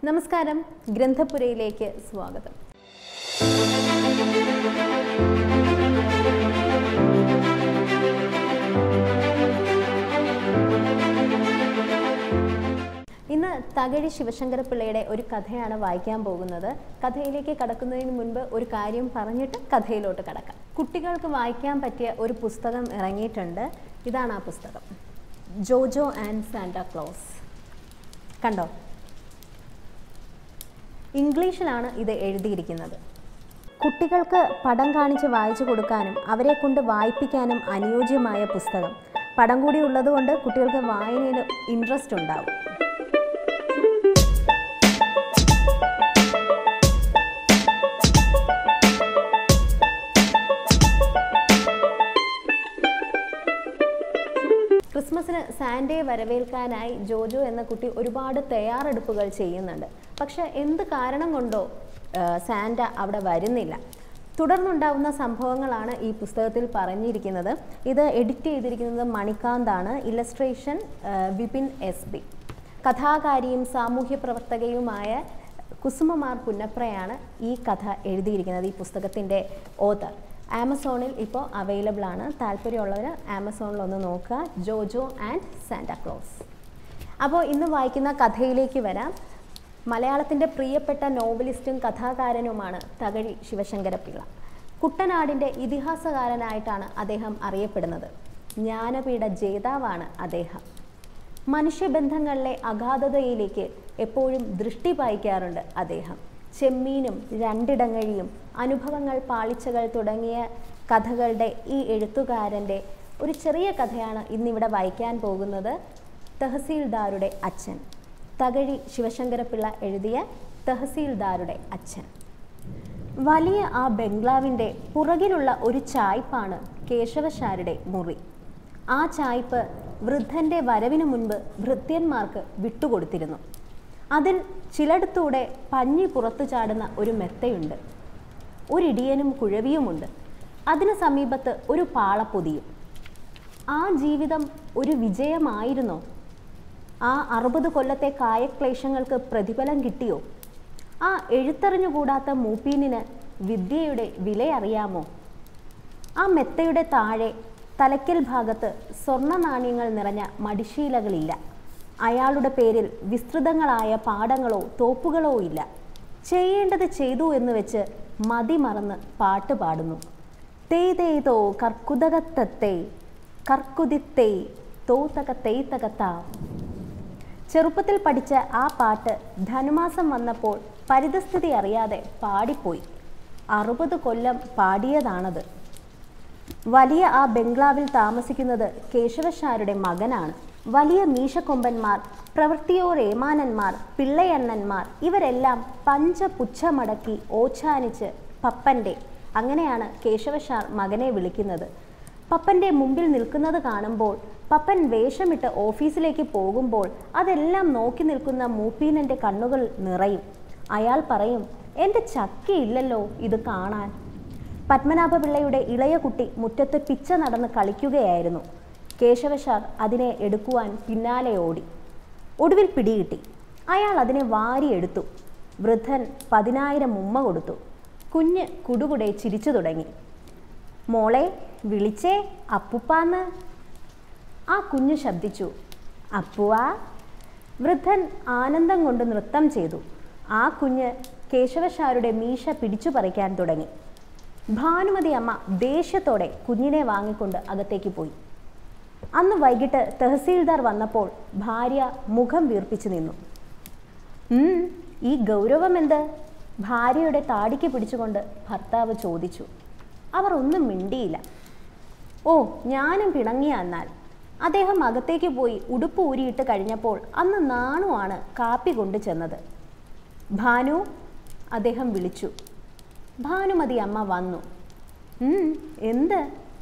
നമസ്കാരം ഗ്രന്ഥപുരയിലേക്ക് സ്വാഗതം ഇന്ന് തകഴി ശിവശങ്കരപിള്ളയുടെ ഒരു കഥയാണ് വായിക്കാൻ പോകുന്നത് കഥയിലേക്ക് കടക്കുന്നതിന് മുൻപ് ഒരു കാര്യം പറഞ്ഞിട്ട് കഥയിലോട്ട് കടക്കാം കുട്ടികൾക്ക് വായിക്കാൻ പറ്റിയ ഒരു പുസ്തകം ഇറങ്ങിയിട്ടുണ്ട് ഇതാണ് ആ പുസ്തകം ജോജോ ആൻഡ് സാന്റാ ക്ലോസ് കണ്ടോ ഇംഗ്ലീഷിലാണ് ഇത് എഴുതിയിരിക്കുന്നത് കുട്ടികൾക്ക് പടം കാണിച്ച് വായിച്ചു കൊടുക്കാനും അവരെ കൊണ്ട് വായിപ്പിക്കാനും അനുയോജ്യമായ പുസ്തകം പടം കൂടി ഉള്ളതുകൊണ്ട് കുട്ടികൾക്ക് വായനയിൽ ഇൻട്രസ്റ്റ് ഉണ്ടാവും ക്രിസ്മസിന് സാന്റയെ വരവേൽക്കാനായി ജോജോ എന്ന കുട്ടി ഒരുപാട് തയ്യാറെടുപ്പുകൾ ചെയ്യുന്നുണ്ട് പക്ഷെ എന്ത് കാരണം കൊണ്ടോ ആ, സാന്റ അവിടെ വരുന്നില്ല തുടർന്നുണ്ടാവുന്ന സംഭവങ്ങളാണ് ഈ പുസ്തകത്തിൽ പറഞ്ഞിരിക്കുന്നത് ഇത് എഡിറ്റ് ചെയ്തിരിക്കുന്നത് മണികാന്താണ് ഇലസ്ട്രേഷൻ ആ, വിപിൻ എസ് ബി കഥാകാരിയും സാമൂഹ്യ പ്രവർത്തകയുമായ കുസുമമാർ പുന്നപ്രയാണ് ഈ കഥ എഴുതിയിരിക്കുന്നത് ഈ പുസ്തകത്തിൻ്റെ ഓതർ ആമസോണിൽ ഇപ്പോൾ അവൈലബിൾ ആണ് താല്പര്യമുള്ളവർ ആമസോണിൽ ഒന്ന് നോക്കുക ജോജോ ആൻഡ് സാന്റാക്ലോസ് അപ്പോൾ ഇന്ന് വായിക്കുന്ന കഥയിലേക്ക് വരാം മലയാളത്തിൻ്റെ പ്രിയപ്പെട്ട നോവലിസ്റ്റും കഥാകാരനുമാണ് തകഴി ശിവശങ്കരപിള്ള കുട്ടനാടിൻ്റെ ഇതിഹാസകാരനായിട്ടാണ് അദ്ദേഹം അറിയപ്പെടുന്നത് ജ്ഞാനപീഠ ജേതാവാണ് അദ്ദേഹം മനുഷ്യബന്ധങ്ങളിലെ അഗാധതയിലേക്ക് എപ്പോഴും ദൃഷ്ടി പായിക്കാറുണ്ട് അദ്ദേഹം ചെമ്മീനും രണ്ടിടങ്ങഴിയും അനുഭവങ്ങൾ പാളിച്ചകൾ തുടങ്ങിയ കഥകളുടെ ഈ എഴുത്തുകാരൻ്റെ ഒരു ചെറിയ കഥയാണ് ഇന്നിവിടെ വായിക്കാൻ പോകുന്നത് തഹസീൽദാരുടെ അച്ഛൻ തകഴി ശിവശങ്കരപിള്ള എഴുതിയ തഹസീൽദാരുടെ അച്ഛൻ വലിയ ആ ബംഗ്ലാവിൻ്റെ പുറകിലുള്ള ഒരു ചായ്പാണ് കേശവശാരുടെ മുറി ആ ചായ്പ് വൃദ്ധൻ്റെ വരവിനു മുൻപ് ഭൃത്യന്മാർക്ക് വിട്ടുകൊടുത്തിരുന്നു അതിൽ ചിലയിടത്തൂടെ പഞ്ഞി പുറത്തു ചാടുന്ന ഒരു മെത്തയുണ്ട് ഒരിടിയനും കുഴവിയുമുണ്ട് അതിന് സമീപത്ത് ഒരു പാളപ്പൊതിയും ആ ജീവിതം ഒരു വിജയമായിരുന്നോ ആ അറുപത് കൊല്ലത്തെ കായക്ലേശങ്ങൾക്ക് പ്രതിഫലം കിട്ടിയോ ആ എഴുത്തറിഞ്ഞുകൂടാത്ത മൂപ്പീനിന് വിദ്യയുടെ വില അറിയാമോ ആ മെത്തയുടെ താഴെ തലയ്ക്കൽ ഭാഗത്ത് സ്വർണ്ണ നാണ്യങ്ങൾ നിറഞ്ഞ മടിശീലകളില്ല അയാളുടെ പേരിൽ വിസ്തൃതങ്ങളായ പാടങ്ങളോ തോപ്പുകളോ ഇല്ല ചെയ്യേണ്ടത് ചെയ്തു എന്ന് വെച്ച് മതി മറന്ന് പാട്ട് പാടുന്നു തേതേതോ കർക്കുതകത്തത്തെ കർക്കുതിത്തേ തോതക തേതകത്താ ചെറുപ്പത്തിൽ പഠിച്ച ആ പാട്ട് ധനുമാസം വന്നപ്പോൾ പരിതസ്ഥിതി അറിയാതെ പാടിപ്പോയി അറുപത് കൊല്ലം പാടിയതാണത് വലിയ ആ ബംഗ്ലാവിൽ താമസിക്കുന്നത് കേശവശാരുടെ മകനാണ് വലിയ മീശക്കൊമ്പന്മാർ പ്രവൃത്തിയോർ ഏമാനന്മാർ പിള്ളയണ്ണന്മാർ ഇവരെല്ലാം പഞ്ചപുച്ഛമടക്കി ഓച്ഛാനിച്ച് പപ്പൻ്റെ അങ്ങനെയാണ് കേശവശാർ മകനെ വിളിക്കുന്നത് പപ്പൻ്റെ മുമ്പിൽ നിൽക്കുന്നത് കാണുമ്പോൾ പപ്പൻ വേഷമിട്ട് ഓഫീസിലേക്ക് പോകുമ്പോൾ അതെല്ലാം നോക്കി നിൽക്കുന്ന മൂപ്പീനൻ്റെ കണ്ണുകൾ നിറയും അയാൾ പറയും എൻ്റെ ചക്കയില്ലല്ലോ ഇത് കാണാൻ പത്മനാഭപിള്ളയുടെ ഇളയ കുട്ടി മുറ്റത്ത് പിച്ച നടന്ന് കളിക്കുകയായിരുന്നു കേശവശാർ അതിനെ എടുക്കുവാൻ പിന്നാലെ ഓടി ഒടുവിൽ പിടികിട്ടി അയാൾ അതിനെ വാരിയെടുത്തു വൃദ്ധൻ പതിനായിരം ഉമ്മ കൊടുത്തു കുഞ്ഞ് കുടുകുടെ ചിരിച്ചു തുടങ്ങി മോളെ വിളിച്ചേ അപ്പുപ്പാന്ന് ആ കുഞ്ഞു ശബ്ദിച്ചു അപ്പുവാ വൃദ്ധൻ ആനന്ദം കൊണ്ട് നൃത്തം ചെയ്തു ആ കുഞ്ഞ് കേശവശാരുടെ മീശ പിടിച്ചു പറിക്കാൻ തുടങ്ങി ഭാനുമതി അമ്മ ദേഷ്യത്തോടെ കുഞ്ഞിനെ വാങ്ങിക്കൊണ്ട് അകത്തേക്ക് പോയി അന്ന് വൈകിട്ട് തഹസീൽദാർ വന്നപ്പോൾ ഭാര്യ മുഖം വീർപ്പിച്ചു നിന്നു ഉം, ഈ ഗൗരവം എന്ത് ഭാര്യയുടെ താടിക്ക് പിടിച്ചുകൊണ്ട് ഭർത്താവ് ചോദിച്ചു അവർ ഒന്നും മിണ്ടിയില്ല ഓ ഞാനും പിണങ്ങിയ എന്നാൽ അദ്ദേഹം അകത്തേക്ക് പോയി ഉടുപ്പ് ഊരിയിട്ട് കഴിഞ്ഞപ്പോൾ അന്ന് നാണുവാണ് കാപ്പി കൊണ്ടു ചെന്നത് ഭാനു അദ്ദേഹം വിളിച്ചു ഭാനുമതി അമ്മ വന്നു "ഉം, എന്ത്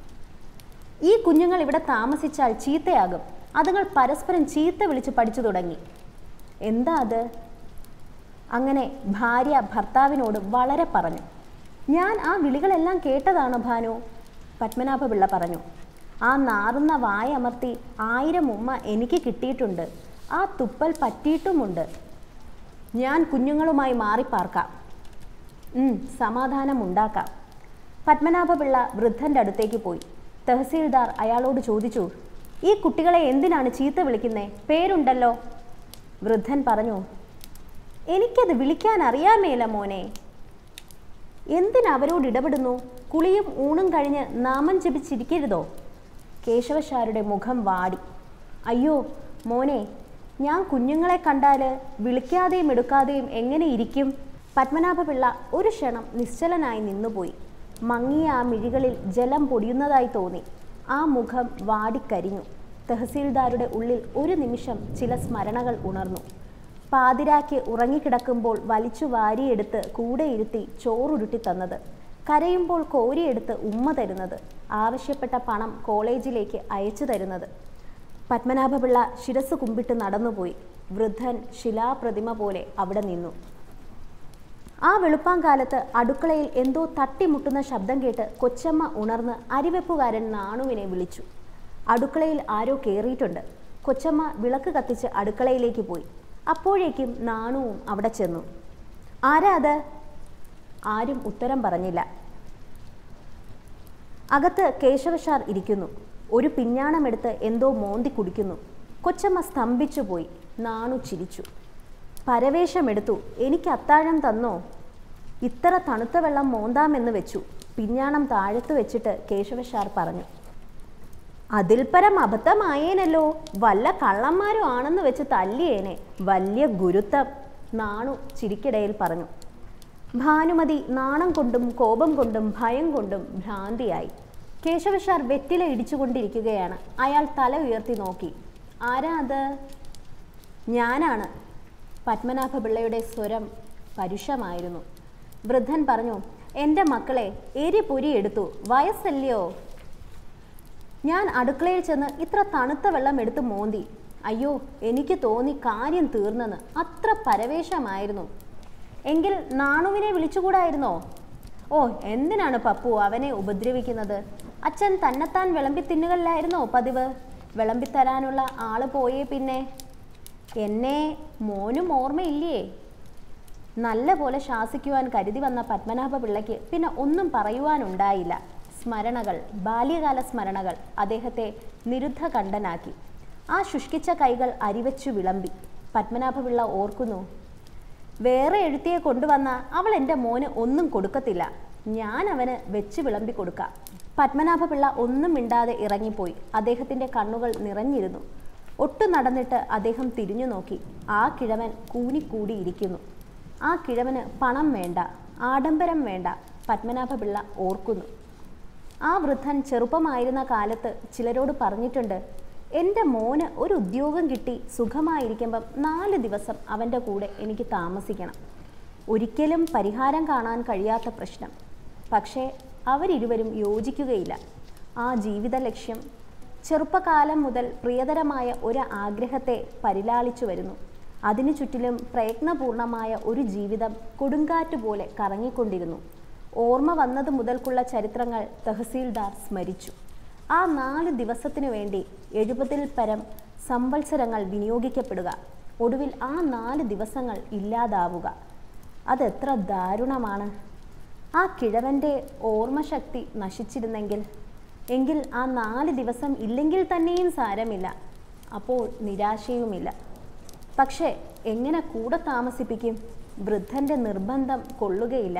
ഈ കുഞ്ഞുങ്ങൾ ഇവിടെ താമസിച്ചാൽ ചീത്തയാകും അതുങ്ങൾ പരസ്പരം ചീത്ത വിളിച്ച് പഠിച്ചു തുടങ്ങി എന്താ അത് അങ്ങനെ ഭാര്യ ഭർത്താവിനോട് വളരെ പറഞ്ഞു ഞാൻ ആ വിളികളെല്ലാം കേട്ടതാണ് ഭാനു പത്മനാഭപിള്ള പറഞ്ഞു ആ നാറുന്ന വായ അമർത്തി ആയിരം ഉമ്മ എനിക്ക് കിട്ടിയിട്ടുണ്ട് ആ തുപ്പൽ പറ്റിയിട്ടുമുണ്ട് ഞാൻ കുഞ്ഞുങ്ങളുമായി മാറിപ്പാർക്കാം ഉം, സമാധാനം ഉണ്ടാക്കാം പത്മനാഭപിള്ള വൃദ്ധൻ്റെ അടുത്തേക്ക് പോയി തഹസീൽദാർ അയാളോട് ചോദിച്ചു ഈ കുട്ടികളെ എന്തിനാണ് ചീത്ത വിളിക്കുന്നേ പേരുണ്ടല്ലോ വൃദ്ധൻ പറഞ്ഞു എനിക്കത് വിളിക്കാൻ അറിയാമേല മോനെ എന്തിനവരോട് ഇടപെടുന്നു കുളിയും ഊണും കഴിഞ്ഞ് നാമം ജപിച്ചിരിക്കരുതോ കേശവശാരുടെ മുഖം വാടി അയ്യോ മോനെ ഞാൻ കുഞ്ഞുങ്ങളെ കണ്ടാൽ വിളിക്കാതെയും എടുക്കാതെയും എങ്ങനെ ഇരിക്കും പത്മനാഭപിള്ള ഒരു ക്ഷണം നിശ്ചലനായി നിന്നുപോയി മങ്ങിയ ആ മിഴികളിൽ ജലം പൊടിയുന്നതായി തോന്നി ആ മുഖം വാടിക്കരിഞ്ഞു തഹസീൽദാരുടെ ഉള്ളിൽ ഒരു നിമിഷം ചില സ്മരണകൾ ഉണർന്നു പാതിരാക്ക് ഉറങ്ങിക്കിടക്കുമ്പോൾ വലിച്ചു വാരിയെടുത്ത് കൂടെ ഇരുത്തി ചോറുരുട്ടി തന്നത് കരയുമ്പോൾ കോരിയെടുത്ത് ഉമ്മ തരുന്നത് ആവശ്യപ്പെട്ട പണം കോളേജിലേക്ക് അയച്ചു തരുന്നത് പത്മനാഭപിള്ള ശിരസ് കുമ്പിട്ട് നടന്നുപോയി വൃദ്ധൻ ശിലാപ്രതിമ പോലെ അവിടെ നിന്നു ആ വെളുപ്പാങ്കാലത്ത് അടുക്കളയിൽ എന്തോ തട്ടിമുട്ടുന്ന ശബ്ദം കേട്ട് കൊച്ചമ്മ ഉണർന്ന് അരിവെപ്പുകാരൻ നാണുവിനെ വിളിച്ചു അടുക്കളയിൽ ആരോ കയറിയിട്ടുണ്ട് കൊച്ചമ്മ വിളക്ക് കത്തിച്ച് അടുക്കളയിലേക്ക് പോയി അപ്പോഴേക്കും നാണുവും അവിടെ ചെന്നു ആരാ അത് ആരും ഉത്തരം പറഞ്ഞില്ല അകത്ത് കേശവശാർ ഇരിക്കുന്നു ഒരു പിഞ്ഞാണമെടുത്ത് എന്തോ മോന്തി കുടിക്കുന്നു കൊച്ചമ്മ സ്തംഭിച്ചു പോയി നാണു ചിരിച്ചു പരവേശമെടുത്തു എനിക്ക് അത്താഴം തന്നോ ഇത്ര തണുത്ത വെള്ളം മോന്താമെന്ന് വെച്ചു പിഞ്ഞാണം താഴത്ത് വെച്ചിട്ട് കേശവശാർ പറഞ്ഞു അതിൽ പരം അബദ്ധമായേനല്ലോ വല്ല കള്ളന്മാരും ആണെന്ന് വെച്ച് തല്ലിയേനെ വലിയ ഗുരുത്തം നാണു ചിരിക്കിടയിൽ പറഞ്ഞു ഭാനുമതി നാണം കൊണ്ടും കോപം കൊണ്ടും ഭയം കൊണ്ടും ഭ്രാന്തിയായി കേശവശാർ വെറ്റില ഇടിച്ചുകൊണ്ടിരിക്കുകയാണ് അയാൾ തല ഉയർത്തി നോക്കി ആരാ അത് ഞാനാണ് പത്മനാഭപിള്ളയുടെ സ്വരം പരുഷമായിരുന്നു വൃദ്ധൻ പറഞ്ഞു എൻ്റെ മക്കളെ എരിപൊരി എടുത്തു വയസ്സല്ലയോ ഞാൻ അടുക്കളയിൽ ചെന്ന് ഇത്ര തണുത്ത വെള്ളം എടുത്ത് മോന്തി അയ്യോ എനിക്ക് തോന്നി കാര്യം തീർന്നെന്ന് അത്ര പരവേശമായിരുന്നു എങ്കിൽ നാണുവിനെ വിളിച്ചുകൂടായിരുന്നോ ഓ എന്തിനാണ് പപ്പു അവനെ ഉപദ്രവിക്കുന്നത് അച്ഛൻ തന്നെത്താൻ വിളമ്പി തിന്നുകല്ലായിരുന്നോ പതിവ് വിളമ്പിത്തരാനുള്ള ആള് പോയേ പിന്നെ എന്നെ മോനും ഓർമ്മയില്ലേ നല്ല പോലെ ശാസിക്കുവാൻ കരുതി വന്ന പത്മനാഭ പിള്ളയ്ക്ക് പിന്നെ ഒന്നും പറയുവാനുണ്ടായില്ല സ്മരണകൾ ബാല്യകാല സ്മരണകൾ അദ്ദേഹത്തെ നിരുദ്ധ കണ്ഠനാക്കി ആ ശുഷ്കിച്ച കൈകൾ അരിവച്ചു വിളമ്പി പത്മനാഭപിള്ള ഓർക്കുന്നു വേറെ എഴുത്തിയെ കൊണ്ടുവന്ന അവൾ എൻ്റെ മോന് ഒന്നും കൊടുക്കത്തില്ല ഞാൻ അവന് വെച്ച് വിളമ്പി കൊടുക്കാം പത്മനാഭപിള്ള ഒന്നും മിണ്ടാതെ ഇറങ്ങിപ്പോയി അദ്ദേഹത്തിൻ്റെ കണ്ണുകൾ നിറഞ്ഞിരുന്നു ഒട്ടു നടന്നിട്ട് അദ്ദേഹം തിരിഞ്ഞു നോക്കി ആ കിഴവൻ കൂനിക്കൂടിയിരിക്കുന്നു ആ കിഴവന് പണം വേണ്ട ആഡംബരം വേണ്ട പത്മനാഭപിള്ള ഓർക്കുന്നു ആ വൃദ്ധൻ ചെറുപ്പമായിരുന്ന കാലത്ത് ചിലരോട് പറഞ്ഞിട്ടുണ്ട് എൻ്റെ മോന് ഒരു ഉദ്യോഗം കിട്ടി സുഖമായിരിക്കുമ്പം നാല് ദിവസം അവൻ്റെ കൂടെ എനിക്ക് താമസിക്കണം ഒരിക്കലും പരിഹാരം കാണാൻ കഴിയാത്ത പ്രശ്നം പക്ഷേ അവരിരുവരും യോജിക്കുകയില്ല ആ ജീവിത ലക്ഷ്യം ചെറുപ്പകാലം മുതൽ പ്രിയതരമായ ഒരു ആഗ്രഹത്തെ പരിലാളിച്ചു വരുന്നു അതിനു ചുറ്റിലും പ്രയത്നപൂർണമായ ഒരു ജീവിതം കൊടുങ്കാറ്റ് പോലെ കറങ്ങിക്കൊണ്ടിരുന്നു ഓർമ്മ വന്നത് മുതൽക്കുള്ള ചരിത്രങ്ങൾ തഹസീൽദാർ സ്മരിച്ചു ആ നാല് ദിവസത്തിനു വേണ്ടി എഴുപതിൽ പരം സംവത്സരങ്ങൾ വിനിയോഗിക്കപ്പെടുക ഒടുവിൽ ആ നാല് ദിവസങ്ങൾ ഇല്ലാതാവുക അതെത്ര ദാരുണമാണ് ആ കിഴവൻ്റെ ഓർമ്മശക്തി നശിച്ചിരുന്നെങ്കിൽ എങ്കിൽ ആ നാല് ദിവസം ഇല്ലെങ്കിൽ തന്നെയും സാരമില്ല അപ്പോൾ നിരാശയുമില്ല പക്ഷേ എങ്ങനെ കൂടെ താമസിപ്പിക്കും വൃദ്ധൻ്റെ നിർബന്ധം കൊള്ളുകയില്ല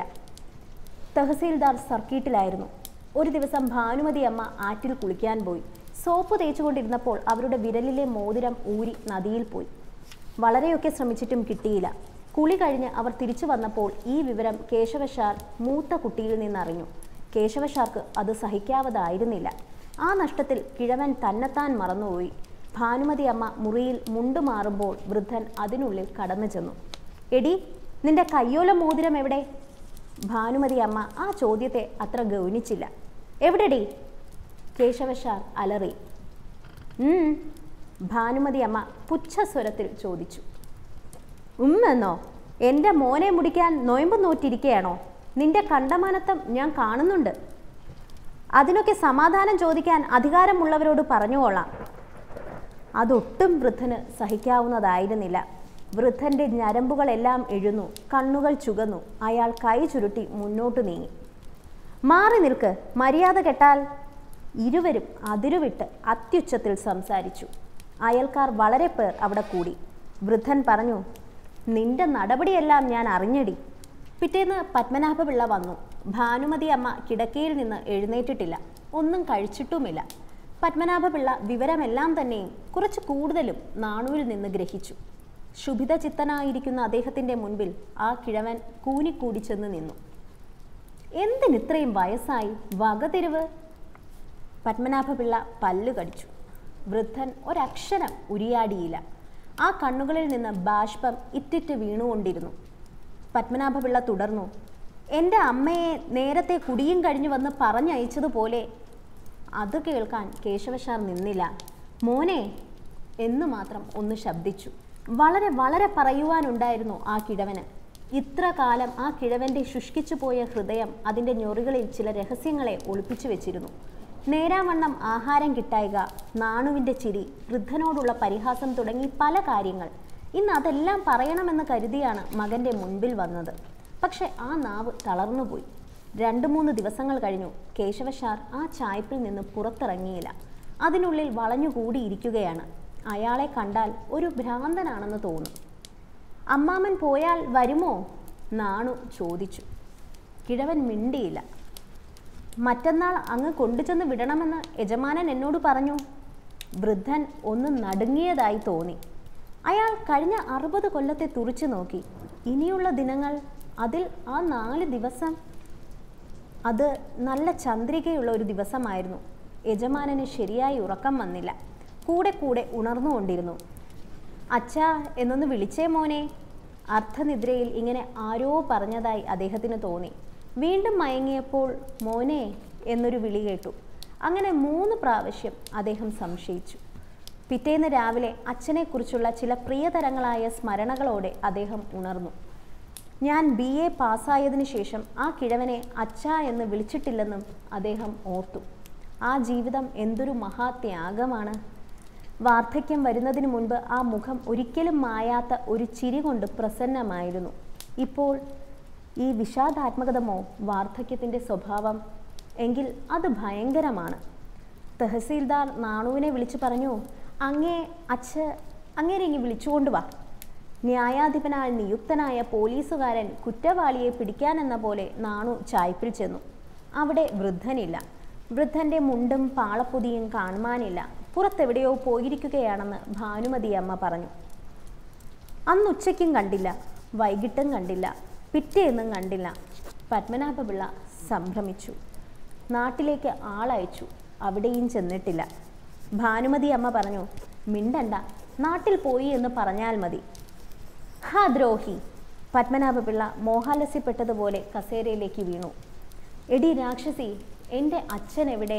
തഹസീൽദാർ സർക്കീട്ടിലായിരുന്നു ഒരു ദിവസം ഭാനുമതി അമ്മ ആറ്റിൽ കുളിക്കാൻ പോയി സോപ്പ് തേച്ചുകൊണ്ടിരുന്നപ്പോൾ അവരുടെ വിരലിലെ മോതിരം ഊരി നദിയിൽ പോയി വളരെയൊക്കെ ശ്രമിച്ചിട്ടും കിട്ടിയില്ല കുളി കഴിഞ്ഞ് അവർ തിരിച്ചു വന്നപ്പോൾ ഈ വിവരം കേശവശാർ മൂത്ത കുട്ടിയിൽ നിന്നറിഞ്ഞു കേശവശാർക്ക് അത് സഹിക്കാവതായിരുന്നില്ല ആ നഷ്ടത്തിൽ കിഴവൻ തന്നെത്താൻ മറന്നുപോയി ഭാനുമതി അമ്മ മുറിയിൽ മുണ്ടു മാറുമ്പോൾ വൃദ്ധൻ അതിനുള്ളിൽ കടന്നു ചെന്നു എടി നിന്റെ കയ്യോല മോതിരം എവിടെ ഭാനുമതി അമ്മ ആ ചോദ്യത്തെ അത്ര ഗൗനിച്ചില്ല എവിടെടി കേശവശാർ അലറി ഉം ഭാനുമതി അമ്മ പുച്ഛസ്വരത്തിൽ ചോദിച്ചു ഉമ്മെന്നോ എൻ്റെ മോനെ മുടിക്കാൻ നൊയമ്പ് നോറ്റിരിക്കുകയാണോ നിന്റെ കണ്ടമാനത്തം ഞാൻ കാണുന്നുണ്ട് അതിനൊക്കെ സമാധാനം ചോദിക്കാൻ അധികാരമുള്ളവരോട് പറഞ്ഞുകൊള്ളാം അതൊട്ടും വൃദ്ധന് സഹിക്കാവുന്നതായിരുന്നില്ല വൃദ്ധന്റെ ഞരമ്പുകളെല്ലാം എഴുന്നു കണ്ണുകൾ ചുകന്നു അയാൾ കൈ ചുരുട്ടി മുന്നോട്ട് നീങ്ങി മാറി നിൽക്ക് മര്യാദ കെട്ടാൽ ഇരുവരും അതിരുവിട്ട് അത്യുച്ചത്തിൽ സംസാരിച്ചു അയൽക്കാർ വളരെ പേർ അവിടെ കൂടി വൃദ്ധൻ പറഞ്ഞു നിന്റെ നടപടിയെല്ലാം ഞാൻ അറിഞ്ഞടി പിറ്റേന്ന് പത്മനാഭപിള്ള വന്നു ഭാനുമതി അമ്മ കിടക്കയിൽ നിന്ന് എഴുന്നേറ്റിട്ടില്ല ഒന്നും കഴിച്ചിട്ടുമില്ല പത്മനാഭപിള്ള വിവരമെല്ലാം തന്നെയും കുറച്ച് കൂടുതലും നാണുവിൽ നിന്ന് ഗ്രഹിച്ചു ശുഭിത ചിത്തനായിരിക്കുന്ന അദ്ദേഹത്തിൻ്റെ മുൻപിൽ ആ കിഴവൻ കൂനിക്കൂടി ചെന്ന് നിന്നു എന്തിനിത്രയും വയസ്സായി വകതിരിവ് പത്മനാഭപിള്ള പല്ലു കടിച്ചു വൃദ്ധൻ ഒരക്ഷരം ഉരിയാടിയില്ല ആ കണ്ണുകളിൽ നിന്ന് ബാഷ്പം ഇറ്റിറ്റ് വീണുകൊണ്ടിരുന്നു പത്മനാഭപിള്ള തുടർന്നു എൻ്റെ അമ്മയെ നേരത്തെ കുടിയും കഴിഞ്ഞു വന്ന് പറഞ്ഞയച്ചതുപോലെ അത് കേൾക്കാൻ കേശവശാർ നിന്നില്ല മോനെ എന്ന് മാത്രം ഒന്ന് ശബ്ദിച്ചു വളരെ വളരെ പറയുവാനുണ്ടായിരുന്നു ആ കിഴവന് ഇത്ര കാലം ആ കിഴവന്റെ ശുഷ്കിച്ചു പോയ ഹൃദയം അതിൻ്റെ ഞൊറികളിൽ ചില രഹസ്യങ്ങളെ ഒളിപ്പിച്ചു വെച്ചിരുന്നു നേരാവണ്ണം ആഹാരം കിട്ടായിക നാണുവിൻ്റെ ചിരി വൃദ്ധനോടുള്ള പരിഹാസം തുടങ്ങി പല കാര്യങ്ങൾ ഇന്ന് അതെല്ലാം പറയണമെന്ന് കരുതിയാണ് മകൻ്റെ മുൻപിൽ വന്നത് പക്ഷെ ആ നാവ് തളർന്നുപോയി രണ്ട് മൂന്ന് ദിവസങ്ങൾ കഴിഞ്ഞു കേശവശാർ ആ ചായ്പിൽ നിന്ന് പുറത്തിറങ്ങിയില്ല അതിനുള്ളിൽ വളഞ്ഞുകൂടിയിരിക്കുകയാണ് അയാളെ കണ്ടാൽ ഒരു ഭ്രാന്തനാണെന്ന് തോന്നും അമ്മാമൻ പോയാൽ വരുമോ നാണു ചോദിച്ചു കിഴവൻ മിണ്ടിയില്ല മറ്റന്നാൾ അങ്ങ് കൊണ്ടുചെന്ന് വിടണമെന്ന് യജമാനൻ എന്നോട് പറഞ്ഞു വൃദ്ധൻ ഒന്ന് നടുങ്ങിയതായി തോന്നി അയാൾ കഴിഞ്ഞ അറുപത് കൊല്ലത്തെ തുറിച്ചു നോക്കി ഇനിയുള്ള ദിനങ്ങൾ അതിൽ ആ നാല് ദിവസം അത് നല്ല ചന്ദ്രികയുള്ള ഒരു ദിവസമായിരുന്നു യജമാനന് ശരിയായി ഉറക്കം വന്നില്ല കൂടെ കൂടെ ഉണർന്നുകൊണ്ടിരുന്നു അച്ഛാ എന്നൊന്ന് വിളിച്ചേ മോനെ അർത്ഥനിദ്രയിൽ ഇങ്ങനെ ആരോ പറഞ്ഞതായി അദ്ദേഹത്തിന് തോന്നി വീണ്ടും മയങ്ങിയപ്പോൾ മോനെ എന്നൊരു വിളി കേട്ടു അങ്ങനെ മൂന്ന് പ്രാവശ്യം അദ്ദേഹം സംശയിച്ചു പിറ്റേന്ന് രാവിലെ അച്ഛനെക്കുറിച്ചുള്ള ചില പ്രിയതരങ്ങളായ സ്മരണകളോടെ അദ്ദേഹം ഉണർന്നു ഞാൻ ബി എ പാസ്സായതിനു ശേഷം ആ കിഴവനെ അച്ഛ എന്ന് വിളിച്ചിട്ടില്ലെന്നും അദ്ദേഹം ഓർത്തു ആ ജീവിതം എന്തൊരു മഹാത്യാഗമാണ് വാർദ്ധക്യം വരുന്നതിന് മുൻപ് ആ മുഖം ഒരിക്കലും മായാത്ത ഒരു ചിരി കൊണ്ട് പ്രസന്നമായിരുന്നു ഇപ്പോൾ ഈ വിഷാദാത്മകതമോ വാർദ്ധക്യത്തിൻ്റെ സ്വഭാവം എങ്കിൽ അത് ഭയങ്കരമാണ് തഹസീൽദാർ നാണുവിനെ വിളിച്ചു പറഞ്ഞു അങ്ങേ അച്ഛ അങ്ങേരെ ഇങ്ങ് വിളിച്ചുകൊണ്ട് വാ ന്യായാധിപനാൽ നിയുക്തനായ പോലീസുകാരൻ കുറ്റവാളിയെ പിടിക്കാനെന്ന പോലെ നാണു ചായ്പിൽ ചെന്നു അവിടെ വൃദ്ധനില്ല വൃദ്ധന്റെ മുണ്ടും പാളപ്പൊതിയും കാണുവാനില്ല പുറത്തെവിടെയോ പോയിരിക്കുകയാണെന്ന് ഭാനുമതി അമ്മ പറഞ്ഞു അന്ന് ഉച്ചയ്ക്കും കണ്ടില്ല വൈകിട്ടും കണ്ടില്ല പിറ്റേന്നും കണ്ടില്ല പത്മനാഭപിള്ള സംഭ്രമിച്ചു നാട്ടിലേക്ക് ആളയച്ചു അവിടെയും ചെന്നിട്ടില്ല ഭാനുമതി അമ്മ പറഞ്ഞു മിണ്ടണ്ട നാട്ടിൽ പോയി എന്ന് പറഞ്ഞാൽ മതി ഹാ ദ്രോഹി പത്മനാഭപിള്ള മോഹാലസ്യപ്പെട്ടതുപോലെ കസേരയിലേക്ക് വീണു എടി രാക്ഷസി എൻ്റെ അച്ഛൻ എവിടെ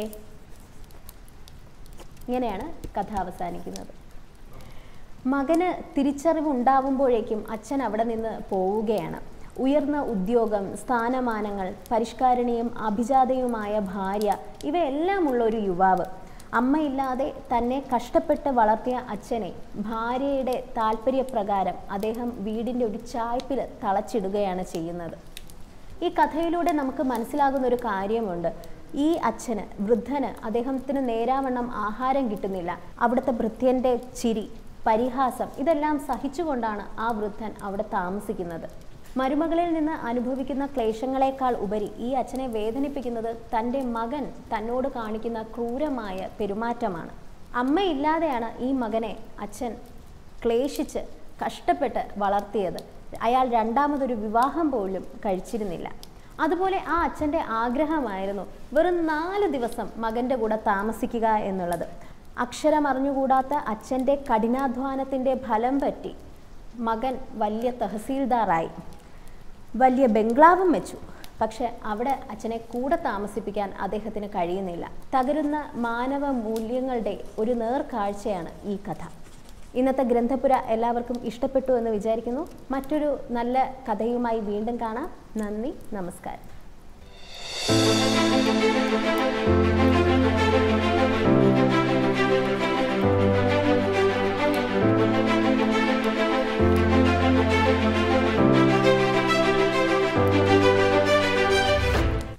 ഇങ്ങനെയാണ് കഥ അവസാനിക്കുന്നത് മകന് തിരിച്ചറിവ് ഉണ്ടാവുമ്പോഴേക്കും അച്ഛൻ അവിടെ നിന്ന് പോവുകയാണ് ഉയർന്ന ഉദ്യോഗം സ്ഥാനമാനങ്ങൾ പരിഷ്കാരണിയും അഭിജാതയുമായ ഭാര്യ ഇവയെല്ലാമുള്ള ഒരു യുവാവ് അമ്മയില്ലാതെ തന്നെ കഷ്ടപ്പെട്ട് വളർത്തിയ അച്ഛനെ ഭാര്യയുടെ താല്പര്യപ്രകാരം അദ്ദേഹം വീടിൻ്റെ ഒരു ചായ്പിൽ തളച്ചിടുകയാണ് ചെയ്യുന്നത് ഈ കഥയിലൂടെ നമുക്ക് മനസ്സിലാകുന്ന ഒരു കാര്യമുണ്ട് ഈ അച്ഛന് വൃദ്ധന് അദ്ദേഹത്തിന് നേരാവണ്ണം ആഹാരം കിട്ടുന്നില്ല അവിടുത്തെ ഭൃത്യൻ്റെ ചിരി പരിഹാസം ഇതെല്ലാം സഹിച്ചുകൊണ്ടാണ് ആ വൃദ്ധൻ അവിടെ താമസിക്കുന്നത് മരുമകളിൽ നിന്ന് അനുഭവിക്കുന്ന ക്ലേശങ്ങളെക്കാൾ ഉപരി ഈ അച്ഛനെ വേദനിപ്പിക്കുന്നത് തൻ്റെ മകൻ തന്നോട് കാണിക്കുന്ന ക്രൂരമായ പെരുമാറ്റമാണ് അമ്മയില്ലാതെയാണ് ഈ മകനെ അച്ഛൻ ക്ലേശിച്ച് കഷ്ടപ്പെട്ട് വളർത്തിയത് അയാൾ രണ്ടാമതൊരു വിവാഹം പോലും കഴിച്ചിരുന്നില്ല അതുപോലെ ആ അച്ഛൻ്റെ ആഗ്രഹമായിരുന്നു വെറും നാല് ദിവസം മകൻ്റെ കൂടെ താമസിക്കുക എന്നുള്ളത് അക്ഷരം അറിഞ്ഞുകൂടാത്ത അച്ഛൻ്റെ കഠിനാധ്വാനത്തിൻ്റെ ഫലം പറ്റി മകൻ വലിയ തഹസീൽദാറായി വലിയ ബംഗ്ലാവും വെച്ചു പക്ഷെ അവിടെ അച്ഛനെ കൂടെ താമസിപ്പിക്കാൻ അദ്ദേഹത്തിന് കഴിയുന്നില്ല തകരുന്ന മാനവ മൂല്യങ്ങളുടെ ഒരു നേർക്കാഴ്ചയാണ് ഈ കഥ ഇന്നത്തെ ഗ്രന്ഥപുര എല്ലാവർക്കും ഇഷ്ടപ്പെട്ടു എന്ന് വിചാരിക്കുന്നു മറ്റൊരു നല്ല കഥയുമായി വീണ്ടും കാണാം നന്ദി നമസ്കാരം